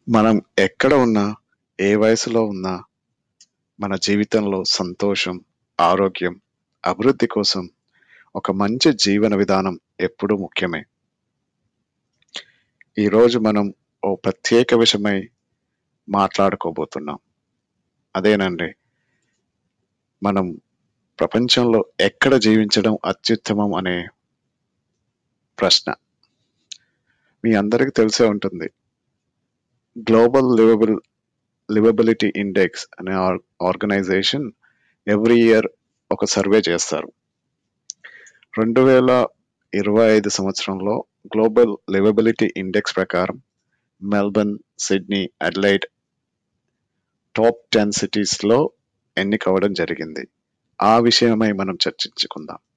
మనం ఎక్కడ ఉన్నా ఏ వయసులో ఉన్నా మన జీవితంలో సంతోషం ఆరోగ్యం అభివృద్ధి కోసం ఒక మంచి జీవన విధానం ఎప్పుడూ ముఖ్యమే ఈరోజు మనం ఓ ప్రత్యేక విషయమై మాట్లాడుకోబోతున్నాం అదేనండి మనం ప్రపంచంలో ఎక్కడ జీవించడం అత్యుత్తమం అనే ప్రశ్న మీ అందరికీ తెలిసే ఉంటుంది గ్లోబల్ లివబుల్ లివబిలిటీ ఇండెక్స్ అనే ఆర్గనైజేషన్ ఎవ్రీ ఇయర్ ఒక సర్వే చేస్తారు రెండు వేల ఇరవై ఐదు సంవత్సరంలో గ్లోబల్ లివబిలిటీ ఇండెక్స్ ప్రకారం Melbourne Sydney Adelaide top ten సిటీస్లో ఎన్నికవడం జరిగింది ఆ విషయమై మనం చర్చించుకుందాం